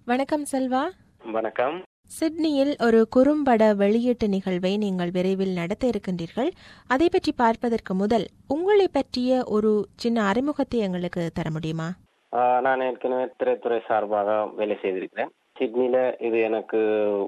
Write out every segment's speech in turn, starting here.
வணக்கம் செல்வா வணக்கம் சிட்னியில் ஒரு குறும்பட வெளியீட்டு நிகழ்வை நீங்கள் விரைவில் நடத்த இருக்கின்றீர்கள் அதை பற்றி பார்ப்பதற்கு முதல் உங்களை பற்றிய ஒரு சின்ன அறிமுகத்தை எங்களுக்கு தர முடியுமா ஆஹ் நான் ஏற்கனவே திரைத்துறை சார்பாக வேலை செய்திருக்கிறேன் சிட்னில இது எனக்கு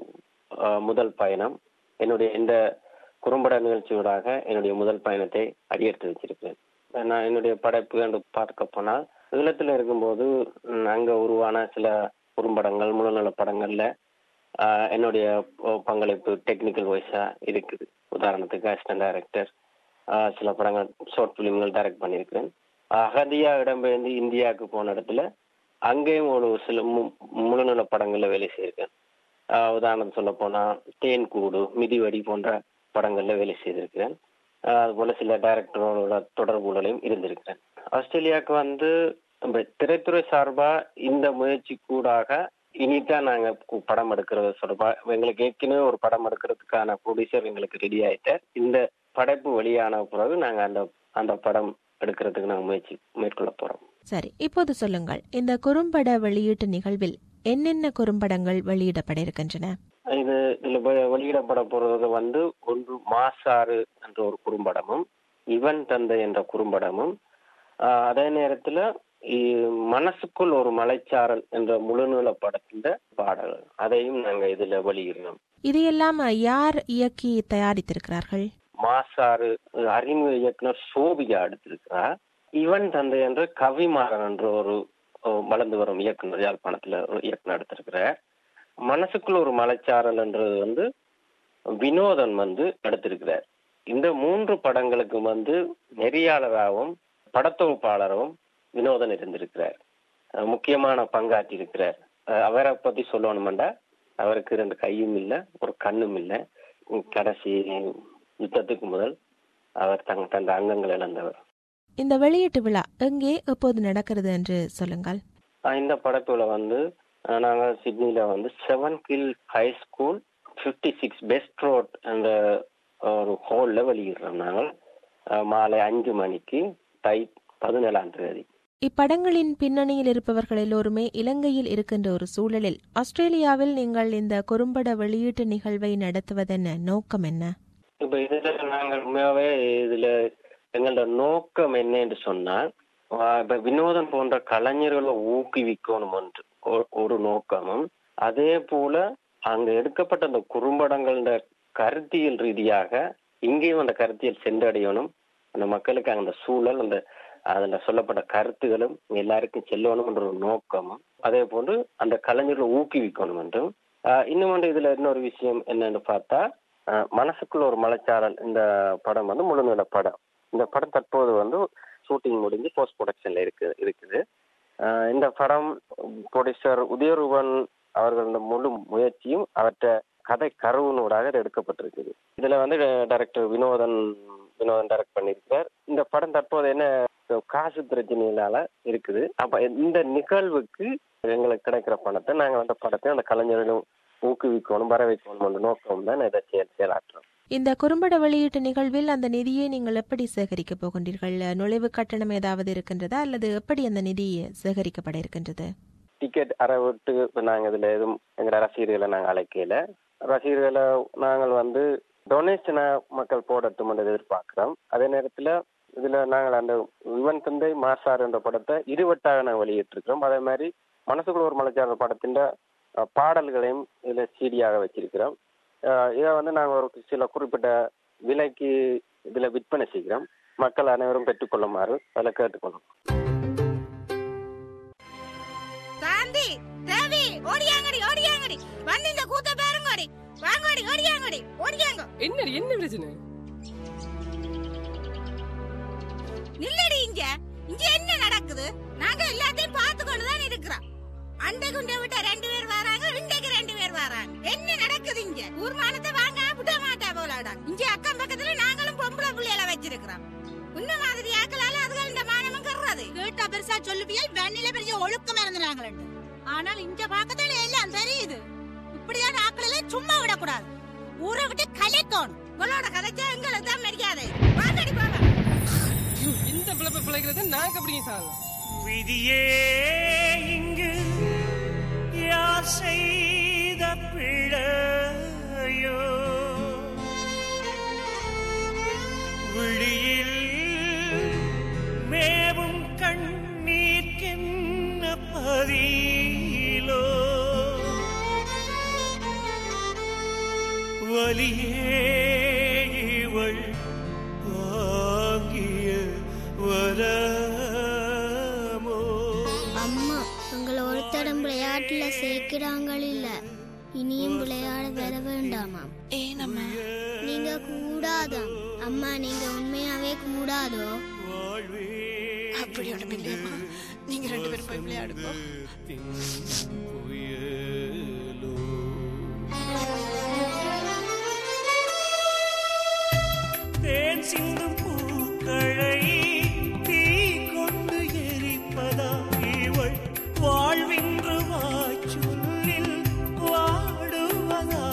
ஆஹ் முதல் பயணம் என்னுடைய இந்த குறும்பட நிகழ்ச்சியூடாக என்னுடைய முதல் பயணத்தை அடியெடுத்து வச்சிருக்கிறேன் நான் என்னுடைய படைப்பு என்று பார்க்க போனால் ஈழத்தில் இருக்கும்போது ம், அங்க உருவான சில குறும்படங்கள் முழுநல படங்கள்ல ஆஹ் என்னுடைய ப- பங்களிப்பு டெக்னிக்கல் வைஸா இருக்குது உதாரணத்துக்கு அசிஸ்டன்ட் டைரக்டர் சில படங்கள் ஷார்ட் பிலிம்கள் டைரக்ட் பண்ணியிருக்கிறேன் அகதியா இடம்பெயர்ந்து இந்தியாவுக்கு போன இடத்துல அங்கேயும் ஒரு சில மு- முழுநல படங்கள்ல வேலை செய்திருக்கேன் ஆஹ் உதாரணம் சொல்ல போனா தேன்கூடு மிதிவடி போன்ற படங்கள்ல வேலை செய்திருக்கிறேன் ஆஹ் அதுபோல சில டைரக்டரோட தொடர்புகளையும் இருந்திருக்கிறேன் ஆஸ்திரேலியாவுக்கு வந்து நம்ம திரைத்துறை சார்பா இந்த முயற்சி கூடாக இனிதான் நாங்க கு- படம் எடுக்கிறது சொல்றப்பா எங்களுக்கு ஏற்கனவே ஒரு படம் எடுக்கிறதுக்கான ப்ரொடியூசர் எங்களுக்கு ரெடி ஆயிட்டார் இந்த படைப்பு வெளியான பிறகு நாங்க அந்த அந்த படம் எடுக்கிறதுக்கு நாங்க முயற்சி மேற்கொள்ள போறோம் சரி இப்போது சொல்லுங்கள் இந்த குறும்பட வெளியீட்டு நிகழ்வில் என்னென்ன குறும்படங்கள் வெளியிடப்பட இருக்கின்றன இது இதுல வெ- வெளியிடப்பட போறது வந்து ஒன்று மாசாறு என்ற ஒரு குறும்படமும் இவன் தந்தை என்ற குறும்படமும் ஆஹ் அதே நேரத்துல இ- மனசுக்குள் ஒரு மலைச்சாரல் என்ற முழுநீள படத்தின் பாடல் அதையும் நாங்க இதுல வெளியிடுறோம் இதையெல்லாம் யார் இயக்கி தயாரித்திருக்கிறார்கள் மாசாறு அறிமுக இயக்குனர் சோபியா எடுத்திருக்கிறார் இவன் தந்தை என்ற கவிமாறன் என்ற ஒரு அஹ், வளர்ந்து வரும் இயக்குனர் யாழ்ப்பாணத்துல ஒரு இயக்குனர் எடுத்திருக்கிறார் மனசுக்குள்ள ஒரு மலைச்சாரல் என்றது வந்து வினோதன் வந்து எடுத்திருக்கிறார் இந்த மூன்று படங்களுக்கு வந்து நெறியாளராகவும் படத்தொகுப்பாளராகவும் வினோதன் இருந்திருக்கிறார் அஹ், முக்கியமான பங்காற்றி இருக்கிறார் அவரை பத்தி சொல்லணுமெண்டா அவருக்கு ரெண்டு கையும் இல்ல ஒரு கண்ணும் இல்ல உம், கடைசி யுத்தத்துக்கு முதல் அவர் தங்க தந்த அங்கங்கள் இழந்தவர் இந்த வெளியீட்டு விழா எங்கே எப்போது நடக்கிறது என்று சொல்லுங்கள் ஆஹ் இந்த படத்துல வந்து ஆஹ் நாங்க சிட்னில வந்து Seven Hill High School fifty six Best Road என்ற ஒரு ஹால்ல வெளியிடுறோம் நாங்கள் ஆஹ் மாலை அஞ்சு மணிக்கு தை பதினேழாம் தேதி இப்படங்களின் பின்னணியில் இருப்பவர்கள் எல்லோருமே இலங்கையில் இருக்கின்ற ஒரு சூழலில் ஆஸ்திரேலியாவில் நீங்கள் இந்த குறும்பட வெளியீட்டு நிகழ்வை நடத்துவதென்ன நோக்கம் என்ன இப்ப இதுல நாங்கள் உண்மையாவே இதுல எங்களோட நோக்கம் என்ன என்று சொன்னால் ஆஹ் இப்ப வினோதம் போன்ற கலைஞர்களை ஊக்குவிக்கணும் என்று ஒ- ஒரு நோக்கமும் அதே போல அங்க எடுக்கப்பட்ட அந்த குறும்படங்கள கருத்தியல் ரீதியாக இங்கேயும் அந்த கருத்தியல் சென்றடையணும் அந்த மக்களுக்கு அந்த சூழல் அந்த அதுல சொல்லப்பட்ட கருத்துகளும் எல்லாருக்கும் செல்லணும் என்ற ஒரு நோக்கமும் அதே போன்று அந்த கலைஞர்களை ஊக்குவிக்கணும் என்றும் ஆஹ் இன்னும் ஒன்று இதுல இன்னொரு விஷயம் என்னன்னு பார்த்தா ஆஹ் மனசுக்குள்ள ஒரு மலைச்சாரல் இந்த படம் வந்து முழுநீள படம் இந்த படம் தற்போது வந்து ஷூட்டிங் முடிஞ்சு போஸ்ட் ப்ரொடக்ஷன்ல இருக்கு இருக்குது ஆஹ் இந்த படம் ப்ரொடியூசர் உதயரூபன் அவர்களோட முழு முயற்சியும் அவற்ற கதை கருவினூடாக இது எடுக்கப்பட்டிருக்குது இதுல வந்து டைரக்டர் வினோதன் வினோதன் டைரக்ட் பண்ணியிருக்கார் இந்த படம் தற்போது என்ன காசு பிரச்சனையினால இருக்குது அப்ப இந்த நிகழ்வுக்கு எங்களுக்கு கிடைக்கிற பணத்தை நாங்க அந்த படத்தை அந்த கலைஞர்களும் ஊக்குவிக்கணும் வர வைக்கணும் என்ற நோக்கம் தான் இதை செயல் செயலாற்றுறோம் இந்த குறும்பட வெளியீட்டு நிகழ்வில் அந்த நிதியை நீங்கள் எப்படி சேகரிக்க போகின்றீர்கள் நுழைவு கட்டணம் ஏதாவது இருக்கின்றதா அல்லது எப்படி அந்த நிதி சேகரிக்கப்பட இருக்கின்றது டிக்கெட் அறை விட்டு இப்ப நாங்க இதுல எதுவும் எங்க ரசிகர்களை நாங்க அழைக்கல ரசிகர்களை நாங்கள் வந்து டொனேஷனை மக்கள் போடட்டும் என்று எதிர்பார்க்கிறோம் அதே நேரத்துல இதுல நாங்கள் அந்த இவன் தந்தை மாசார் என்ற படத்தை இருவட்டாக நாங்கள் வெளியிட்டிருக்கிறோம் அதே மாதிரி மனசுக்குள்ள ஒரு மலைச்சாரல் படத்தின் அஹ், பாடல்களையும் இதுல சீடியாக வச்சிருக்கிறோம் அஹ், இதை வந்து நாங்கள் ஒரு சில குறிப்பிட்ட விலைக்கு இதுல விற்பனை செய்கிறோம் மக்கள் அனைவரும் பெற்றுக்கொள்ளுமாறு அதில் கேட்டுக்கொள்ளும் சாந்தி தேவி ஓடியாங்கடி ஓடியாங்கடி வந்து இந்த கூத்த பாருங்கடி வாங்கடி ஓடியாங்கடி ஓடியாங்க என்னடி என்ன பிரச்சனை நில்லடி இங்க இங்க என்ன நடக்குது நாங்க எல்லாத்தையும் பார்த்து கொண்டு தான் இருக்கிறோம் அண்டை குண்டை விட்ட ரெண்டு பேர் வராங்க இண்டைக்கு ரெண்டு பேர் வராங்க என்ன நடக்குது இங்க ஊர்மானத்தை வாங்க விட மாட்டா போலாடா இங்க அக்கம் பக்கத்துல நாங்களும் பொம்பளை பிள்ளைகளை வச்சிருக்கிறோம் உன்ன மாதிரி ஆக்களால அதுகள் இந்த மானமும் கர்றது கேட்டா பெருசா சொல்லுவியல் வெண்ணில பெரிய ஒழுக்கம் இருந்தாங்களே ஆனால் இந்த பக்கத்துல எல்லாம் தெரியுது இப்படியான ஆட்கள் எல்லாம் சும்மா விடக்கூடாது ஊரை விட்டு கலைக்கணும் உங்களோட கதைச்சா எங்களுக்கு தான் மரியாதை வாங்கடி போங்க இந்த பிழைப்ப பிழைக்கிறத நாங்க அப்படிங்க சாங்க விதியே இங்கு யார் செய்த பிழையோ விழியில் மேவும் கண்ணீர்க்கென்ன பதிலோ வலியே இவள் வாங்கிய வரமோ அம்மா உங்களை ஒருத்தரம் விளையாட்டுல சேர்க்கிறாங்கள் இல்ல இனியும் விளையாட வர வேண்டாமாம் ஏனம்மா நீங்க கூடாதாம் அம்மா நீங்க உண்மையாவே கூடாதோ அப்படி ஒண்ணும் இல்லையம்மா நீங்க ரெண்டு பேரும் போய் விளையாடுங்க புயலோ தேன் சிந்தும் பூக்களை தீ கொண்டு எரிப்பதா இவள் வாழ்வின்று வாச்சொல்லில் வாடுவதா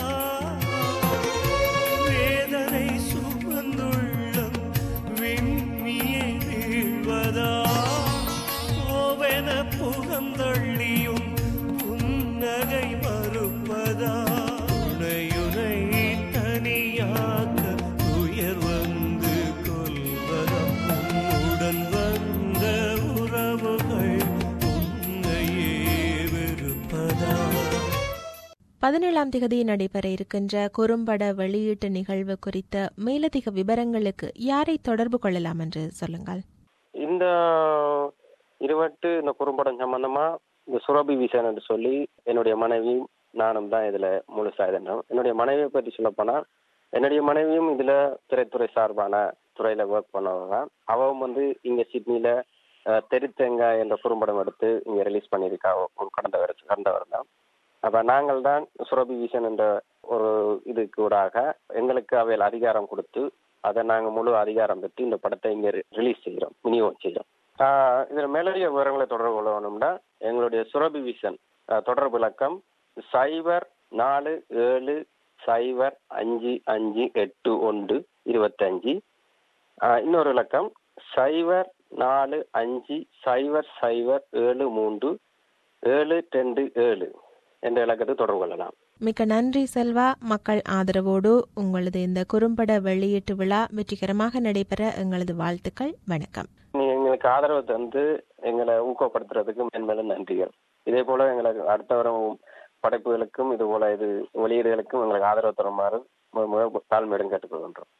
வேதனை சுமந்துள்ளம் விண்ணியே வீழ்வதா கோவென புகந்தள்ளியும் புன்னகை மறுப்பதா உனையுனை தனியாக்க உயர் வந்து கொள்வதா உடன் வந்த உறவுகள் உன்னையே வெறுப்பதா பதினேழாம் திகதி நடைபெற இருக்கின்ற குறும்பட வெளியீட்டு நிகழ்வு குறித்த மேலதிக விவரங்களுக்கு யாரை தொடர்பு கொள்ளலாம் என்று சொல்லுங்கள் இந்த இருவட்டு இந்த குறும்படம் சம்பந்தமா இந்த சுரபி விசன் என்று சொல்லி என்னுடைய மனைவி நானும் தான் இதுல முழுசா இருந்தோம் என்னுடைய மனைவியை பற்றி சொல்ல போனா என்னுடைய மனைவியும் இதுல திரைத்துறை சார்பான துறையில ஒர்க் பண்ணவங்க அவவும் வந்து இங்க சிட்னில அஹ், தெருத்தெங்க என்ற குறும்படம் எடுத்து இங்க ரிலீஸ் பண்ணியிருக்கா ஒரு கடந்த வருஷம் கடந்த வருடம் அப்ப நாங்கள் தான் சுரபி விசன் என்ற ஒரு இதுக்கு ஊடாக எங்களுக்கு அவையில் அதிகாரம் கொடுத்து அதை நாங்கள் முழு அதிகாரம் பெற்று இந்த படத்தை இங்கே ரிலீஸ் செய்கிறோம் விநியோகம் செய்கிறோம் ஆஹ் இதுல மேலதிக விவரங்களை தொடர்பு கொள்ளணும்னா எங்களுடைய சுரபி விசன் ஆஹ் தொடர்பு இலக்கம் சைபர் நாலு ஏழு சைபர் அஞ்சு அஞ்சு எட்டு ஒன்று இருபத்தஞ்சு ஆஹ் இன்னொரு இலக்கம் சைபர் நாலு அஞ்சு சைபர் சைபர் ஏழு மூன்று ஏழு ரெண்டு ஏழு என்ற இலக்கத்தை தொடர்பு கொள்ளலாம் மிக்க நன்றி செல்வா மக்கள் ஆதரவோடு உங்களது இந்த குறும்பட வெளியீட்டு விழா வெற்றிகரமாக நடைபெற எங்களது வாழ்த்துக்கள் வணக்கம் நீங்க எங்களுக்கு ஆதரவு தந்து எங்களை ஊக்கப்படுத்துறதுக்கு மென்மேலும் நன்றிகள் இதே போல எங்களுக்கு அடுத்த வரும் படைப்புகளுக்கும் இது போல இது வெளியீடுகளுக்கும் எங்களுக்கு ஆதரவு தருமாறு மு- மு- தாழ்மையுடன் கேட்டுக்கொள்கின்றோம்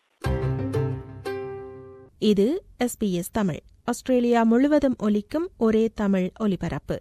இது எஸ்பிஎஸ் தமிழ் ஆஸ்திரேலியா முழுவதும் ஒலிக்கும் ஒரே தமிழ் ஒலிபரப்பு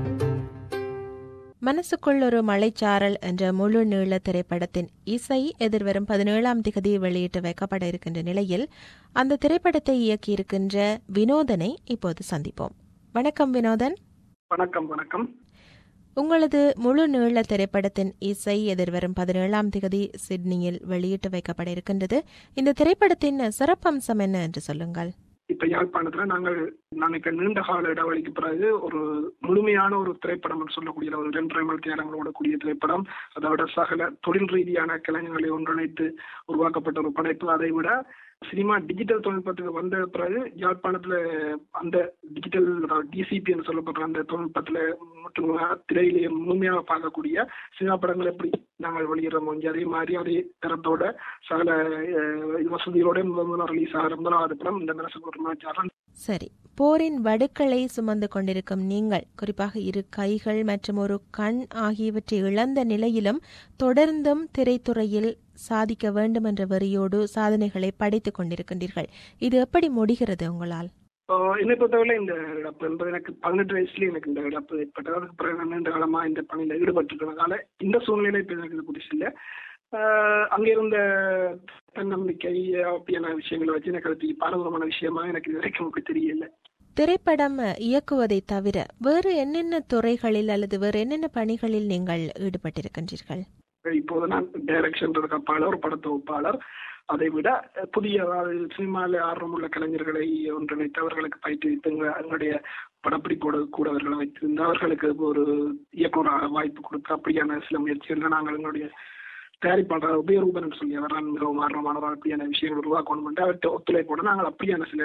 மனசுக்குள் ஒரு மலைச்சாரல் என்ற முழு நீள திரைப்படத்தின் இசை எதிர்வரும் பதினேழாம் திகதி வெளியிட்டு வைக்கப்பட இருக்கின்ற நிலையில் அந்த திரைப்படத்தை இயக்கியிருக்கின்ற வினோதனை இப்போது சந்திப்போம் வணக்கம் வினோதன் வணக்கம் வணக்கம் உங்களது முழு நீள திரைப்படத்தின் இசை எதிர்வரும் பதினேழாம் திகதி சிட்னியில் வெளியிட்டு வைக்கப்பட இருக்கின்றது இந்த திரைப்படத்தின் சிறப்பம்சம் என்ன என்று சொல்லுங்கள் இப்ப யாழ்ப்பாணத்துல நாங்கள் நாளைக்கு நீண்ட கால இடைவெளிக்கு பிறகு ஒரு முழுமையான ஒரு திரைப்படம் என்று சொல்லக்கூடிய ஒரு ரெண்டரை மணி நேரங்கள் ஓடக்கூடிய திரைப்படம் அதை விட சகல தொழில் ரீதியான கலைஞர்களை ஒன்றிணைத்து உருவாக்கப்பட்ட ஒரு படைப்பு அதை விட சினிமா டிஜிட்டல் தொழில்நுட்பத்துக்கு வந்த பிறகு யாழ்ப்பாணத்துல அந்த டிஜிட்டல் டிசிபி என்று சொல்லப்படுற அந்த தொழில்நுட்பத்துல மற்றும் திரையிலேயே முழுமையாக பார்க்கக்கூடிய சினிமா படங்கள் எப்படி நாங்கள் வெளியிடுறோம் கொஞ்சம் அதே மாதிரி அதே தரத்தோட சகல அஹ், வசதிகளோட முதல் முதல்ல ரிலீஸ் ஆகிற முதலாவது படம் இந்த மனசுக்கு ஒரு மாச்சாரன் சரி போரின் வடுக்களை சுமந்து கொண்டிருக்கும் நீங்கள் குறிப்பாக இரு கைகள் மற்றும் ஒரு கண் ஆகியவற்றை இழந்த நிலையிலும் தொடர்ந்தும் திரைத்துறையில் சாதிக்க வேண்டும் என்ற வெறியோடு சாதனைகளை படைத்துக் கொண்டிருக்கின்றீர்கள் இது எப்படி முடிகிறது உங்களால் ஆஹ் என்னை பொறுத்தவரை இந்த இழப்பு என்பது எனக்கு பதினெட்டு வயசுலயே எனக்கு இந்த இழப்பு ஏற்பட்டது அதுக்கு பிறகு நான் நீண்ட காலமா இந்த பணியில ஈடுபட்டிருக்கிறதுனால இந்த சூழ்நிலை இப்ப எனக்கு இது புதுசு இல்லை ஆஹ் அங்க இருந்த தன்னம்பிக்கை அப்படியான விஷயங்களை வச்சு எனக்கு அது பாரதூரமான விஷயமா எனக்கு இது வரைக்கும் நமக்கு தெரியல திரைப்படம் இயக்குவதை தவிர வேறு என்னென்ன துறைகளில் அல்லது வேறு என்னென்ன பணிகளில் நீங்கள் ஈடுபட்டிருக்கின்றீர்கள் இப்போது நான் டைரக்ஷன் கப்பாளர் ஒரு படத்தொகுப்பாளர் அதை விட புதிய அதாவது சினிமாவில் ஆர்வமுள்ள கலைஞர்களை ஒன்றிணைத்து அவர்களுக்கு பயிற்றுவித்து எங்க- எங்களுடைய படப்பிடிப்போடு கூட அவர்களை வைத்திருந்து அவர்களுக்கு ஒரு இயக்குனர் வாய்ப்பு கொடுத்து அப்படியான சில முயற்சிகள் நாங்கள் எங்களுடைய தயாரிப்பாளர் உபயரூபன் என்று சொல்லி அவர் மிகவும் ஆர்வமானவர் அப்படியான விஷயங்கள் உருவாக்கணும் அவர்கிட்ட ஒத்துழைப்போட நாங்கள் அப்படியான சில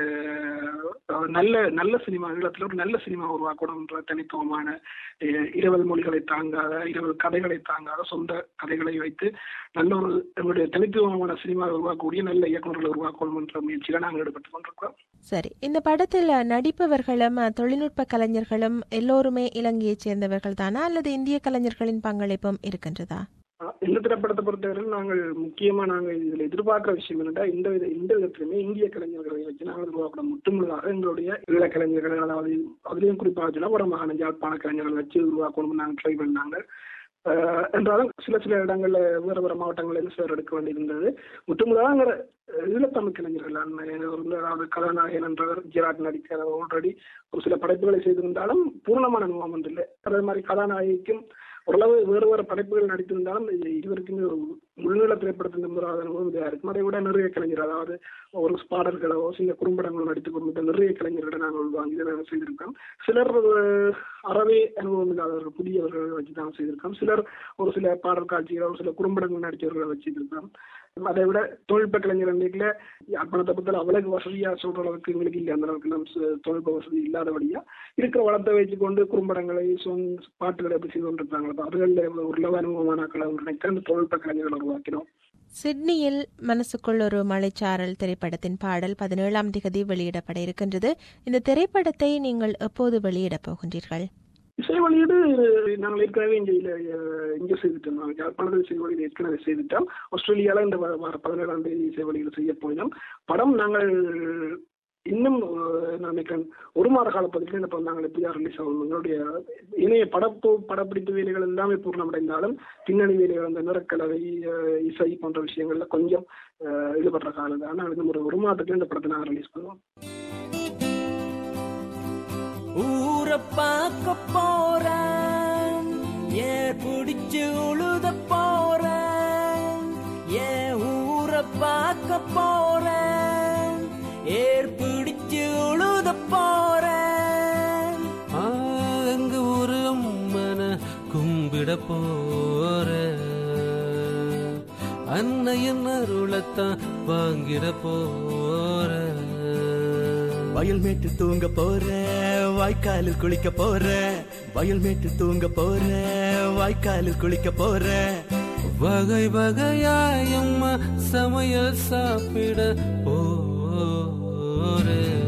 அஹ், நல்ல நல்ல சினிமா ஈழத்தில் ஒரு நல்ல சினிமா உருவாக்கணும்ன்ற தனித்துவமான அஹ், இருபது மொழிகளை தாங்காத இருபது கதைகளை தாங்காத சொந்த கதைகளை வைத்து நல்ல ஒரு எங்களுடைய தனித்துவமான சினிமா உருவாக்கக்கூடிய நல்ல இயக்குநர்களை உருவாக்கணும் என்ற முயற்சியில நாங்கள் ஈடுபட்டு கொண்டிருக்கிறோம் சரி இந்த படத்தில் நடிப்பவர்களும் அஹ், தொழில்நுட்ப கலைஞர்களும் எல்லோருமே இலங்கையைச் சேர்ந்தவர்கள் தானா அல்லது இந்திய கலைஞர்களின் பங்களிப்பும் இருக்கின்றதா அஹ் இந்த திரைப்படத்தை பொறுத்தவரையில் நாங்கள் முக்கியமா நாங்கள் இதுல எதிர்பார்க்கிற விஷயம் என்னன்னா இந்த வித இந்த விதத்திலுமே இந்திய கலைஞர்களை வச்சு நாங்கள் உருவாக்கணும் முற்றுமுழுதாக எங்களுடைய ஈழ கலைஞர்கள் அதாவது அதுலயும் குறிப்பாக சொன்னா வடமாகாண யாழ்ப்பாண கலைஞர்கள் வச்சு உருவாக்கணும்னு நாங்கள் ட்ரை பண்ணாங்க அஹ் என்றாலும் சில சில இடங்கள்ல வேற வேற மாவட்டங்கள்ல இருந்து சிலர் எடுக்க வேண்டியிருந்தது முற்றுமுழுதாக ஈழத்தமிழ் கலைஞர்கள் அண்ணன் வந்து அதாவது கதாநாயகன் என்றவர் ஜிராட் நடிக்கிற ஆல்ரெடி ஒரு சில படைப்புகளை செய்திருந்தாலும் பூர்ணமான அனுபவம் வந்து இல்லை அதே மாதிரி கதாநாயகிக்கும் ஓரளவு வேறு வேறு படைப்புகள் நடித்திருந்தாலும் இது இருவருக்குமே ஒரு முழுநீள திரைப்படத்தின் முதலாவது அனுபவம் இதாக இருக்கும் அதை விட நிறைய கலைஞர் அதாவது ஒரு பாடல்களோ சில குறும்படங்களோ நடித்துக் கொண்டு நிறைய கலைஞர்களை நாங்கள் வாங்கி இதை நாங்கள் செய்திருக்கோம் சிலர் அஹ், அறவே அனுபவம் இல்லாதவர்கள் புதியவர்கள் வச்சு தான் செய்திருக்கோம் சிலர் ஒரு சில பாடல் காட்சிகளோ ஒரு சில குறும்படங்கள் நடித்தவர்களை வச்சிருக்கோம் அதை விட தொழில்நுட்ப கலைஞர் அன்றைக்குல யாழ்ப்பாணத்தை பற்றி அவ்வளவு வசதியா சொல்ற அளவுக்கு எங்களுக்கு இல்லை அந்த அளவுக்கு நம்ம சு- தொழில்நுட்ப வசதி இல்லாதபடியா இருக்கிற வளத்தை வச்சுக்கொண்டு குறும்படங்களை சொங் பாட்டுகளை எப்படி செய்து கொண்டிருக்காங்களோ அதுகளில் ஒரு லவ அனுபவமான கலைஞர்களை அந்த தொழில்நுட்ப கலைஞர்களை உருவாக்கினோம் சிட்னியில் மனசுக்குள் ஒரு மலைச்சாரல் திரைப்படத்தின் பாடல் பதினேழாம் திகதி வெளியிடப்பட இருக்கின்றது இந்த திரைப்படத்தை நீங்கள் எப்போது வெளியிடப் போகின்றீர்கள் இசை வெளியீடு நாங்கள் ஏற்கனவே இங்கே அஹ், இங்கே செய்துட்டோம் நாங்கள் யாழ்ப்பாணத்தில் இசை வெளியீடு ஏற்கனவே செய்துட்டோம் ஆஸ்திரேலியால இந்த வ- வர பதினேழாம் தேதி இசை வெளியீடு செய்ய போயினோம் படம் நாங்கள் இன்னும் அஹ், நான் நினைக்கிறேன் ஒரு மாத கால பதிவில் இந்த படம் நாங்கள் எப்படியா ரிலீஸ் ஆகும் எங்களுடைய இணைய படப்பு படப்பிடிப்பு வேலைகள் எல்லாமே பூர்ணமடைந்தாலும் பின்னணி வேலைகள் அந்த நிறக்கலவை அஹ், இசை போன்ற விஷயங்கள்ல கொஞ்சம் அஹ், ஈடுபடுற காலம் தான் நாங்கள் இன்னும் ஒரு ஒரு மாதத்துல இந்த படத்தை நாங்கள் ரிலீஸ் பண்ணுவோம் ஊர பார்க்க போறேன் ஏன் பிடிச்சு உழுத போறேன் ஏன் ஊர பார்க்க போறேன் ஏர் பிடிச்சு உழுத போறேன் அங்க ஒரு அம்மன கும்பிட போறேன் அன்னையின் அருளத்தான் வாங்கிட போறேன் வயல் மேட்டு தூங்க போற வாய்க்காலில் குளிக்க போற வயல் மேட்டு தூங்க போற வாய்க்காலில் குளிக்க போற வகை வகையாயம்மா சமையல் சாப்பிட போற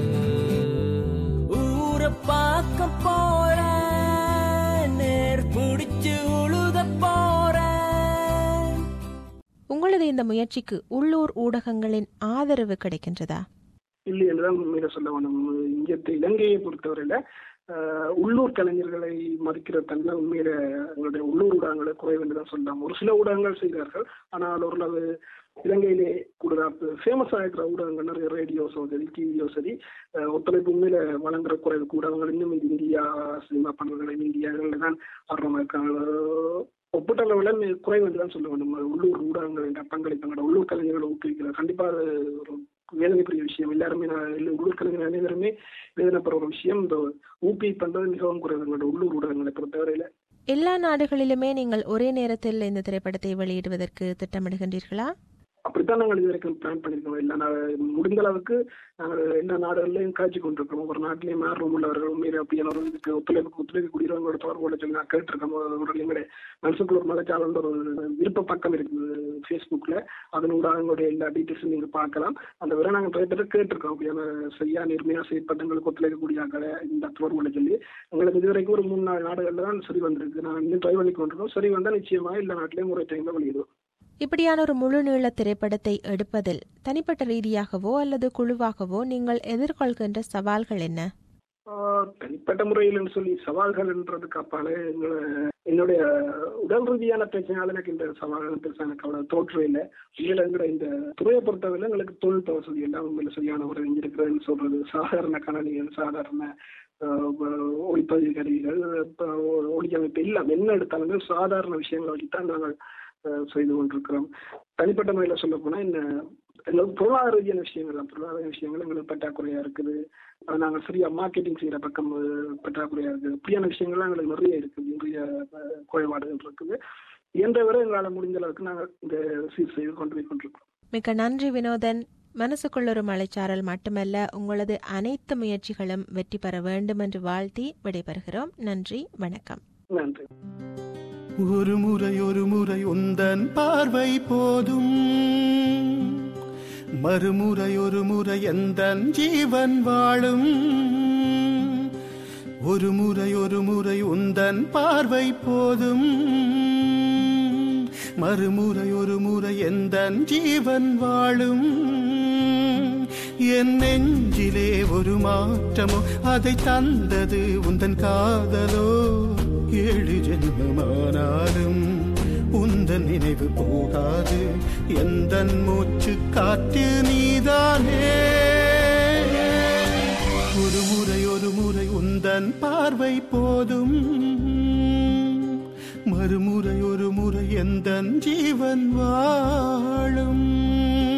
ஊர பார்க்க போற நேர் பிடிச்சு உழுத போற உங்களது இந்த முயற்சிக்கு உள்ளூர் ஊடகங்களின் ஆதரவு கிடைக்கின்றதா இல்லை என்றுதான் உண்மையில சொல்ல வேணும் இங்க இலங்கையை பொறுத்தவரையில ஆஹ், உள்ளூர் கலைஞர்களை மதிக்கிற தன்மை உண்மையில எங்களுடைய உள்ளூர் ஊடகங்களை குறைவு என்றுதான் சொல்லலாம் ஒரு சில ஊடகங்கள் செய்கிறார்கள் ஆனால் ஓரளவு இலங்கையிலே கூட ஃபேமஸாக இருக்கிற ஊடகங்கள் நிறைய ரேடியோஸோ சரி டிவியோ சரி ஆஹ், ஒத்துழைப்பு உண்மையில வழங்குற குறைவு ஊடகங்கள் இன்னும் இந்த இந்தியா சினிமா பண்புகளை இந்தியாவில் தான் ஆர்வமாக இருக்காங்க ஒப்பீட்டளவில் குறைவு என்று தான் சொல்ல வேண்டும் உள்ளூர் ஊடகங்களின் பங்களிப்பு எங்களோட உள்ளூர் கலைஞர்களை ஊக்குவிக்கிறது கண்டிப்பா அது ஒரு வேதனைக்குரிய விஷயம் எல்லாருமே நான் எல்லா உள்ளூர் கலைஞர் அனைவருமே வேதனைப்படுற ஒரு விஷயம் இந்த ஊக்குவி பண்றது மிகவும் குறைவு எங்களோட உள்ளூர் ஊடகங்களை பொறுத்தவரையில எல்லா நாடுகளிலுமே நீங்கள் ஒரே நேரத்தில் இந்த திரைப்படத்தை வெளியிடுவதற்கு திட்டமிடுகின்றீர்களா அப்படித்தான் நாங்கள் இது வரைக்கும் பிளான் பண்ணியிருக்கோம் எல்லா நா- முடிந்த அளவுக்கு நாங்கள் எல்லா நாடுகள்லையும் காட்சி கொண்டிருக்கோம் ஒவ்வொரு நாட்டிலையும் ஆர்வம் உள்ளவர்கள் உண்மையிலே அப்படியான ஒரு இதுக்கு ஒத்துழைப்பு ஒத்துழைக்கக்கூடியவங்களோட தொடர்பு கொள்ள சொல்லி நான் கேட்டிருக்கோம் ஒரு எங்களுடைய மனசுக்குள்ள ஒரு மதச்சாலன்ற ஒரு விருப்ப பக்கம் இருக்குது ஃபேஸ்புக்கில் அதனோட அவங்களுடைய எல்லா டீட்டெயில்ஸும் நீங்கள் பார்க்கலாம் அந்த விட நாங்கள் நிறைய பேர் கேட்டிருக்கோம் அப்படியான சரியா நேர்மையாக செயற்பட்டங்களுக்கு ஒத்துழைக்கக்கூடிய ஆக்களை இந்த தொடர்பு கொள்ள சொல்லி எங்களுக்கு இது வரைக்கும் ஒரு மூணு நாலு நாடுகளில் தான் சரி வந்திருக்கு நாங்கள் இன்னும் ட்ரை பண்ணி கொண்டிருக்கோம் சரி வந்தால் நிச்சயமாக எல்லா நாட்டிலையும் ஒரு டைமில் வெளியிடுவோம் இப்படியான ஒரு முழு நீள திரைப்படத்தை எடுப்பதில் தனிப்பட்ட ரீதியாகவோ அல்லது குழுவாகவோ நீங்கள் எதிர்கொள்கின்ற சவால்கள் என்ன ஆஹ் தனிப்பட்ட முறையில் சொல்லி சவால்கள் என்றதுக்கு அப்பாலே எங்களை என்னுடைய உடல் ரீதியான பிரச்சனையால எனக்கு இந்த சவால்கள் பெருசா எனக்கு அவ்வளவு தோற்றவே இல்லை உண்மையில எங்கிற இந்த துறையை பொறுத்தவரை எங்களுக்கு தொழில்நுட்ப வசதி எல்லாம் உண்மையில சரியான ஒரு இருக்கிறதுன்னு சொல்றது சாதாரண கணனிகள் சாதாரண ஆஹ் ஒ- ஒளிப்பதிவு கருவிகள் இப்ப ஒ- ஒளியமைப்பு எல்லாம் என்ன எடுத்தாலுமே சாதாரண விஷயங்களை வச்சுதான் நாங்கள் ஆஹ் செய்து கொண்டிருக்கிறோம் தனிப்பட்ட முறையில் சொல்ல போனா இந்த எங்களுக்கு பொருளாதார ரீதியான விஷயங்கள் தான் பொருளாதார விஷயங்கள் எங்களுக்கு பற்றாக்குறையா இருக்குது அது நாங்கள் சரியா மார்க்கெட்டிங் செய்யற பக்கம் அஹ், பற்றாக்குறையா இருக்குது அப்படியான விஷயங்கள்லாம் எங்களுக்கு நிறைய இருக்குது நிறைய அஹ், குறைபாடுகள் இருக்குது இயன்றவரை எங்களால் முடிந்த அளவுக்கு நாங்கள் இந்த சீர் செய்து கொண்டு போய் கொண்டிருக்கிறோம் மிக்க நன்றி வினோதன் மனசுக்குள் ஒரு மலைச்சாரல் மட்டுமல்ல உங்களது அனைத்து முயற்சிகளும் வெற்றி பெற வேண்டும் என்று வாழ்த்தி விடைபெறுகிறோம் நன்றி வணக்கம் நன்றி ஒரு முறை ஒரு முறை உந்தன் பார்வை போதும் மறுமுறை ஒரு முறை எந்தன் ஜீவன் வாழும் ஒரு முறை ஒரு முறை உந்தன் பார்வை போதும் மறுமுறை ஒரு முறை எந்தன் ஜீவன் வாழும் என் நெஞ்சிலே ஒரு மாற்றமோ அதை தந்தது உந்தன் காதலோ ஏழு ஜென்மமானாலும் உந்தன் நினைவு போகாது எந்த மூச்சு காற்று நீதானே ஒரு முறை ஒரு முறை உந்தன் பார்வை போதும் மறுமுறை ஒரு முறை எந்த ஜீவன் வாழும்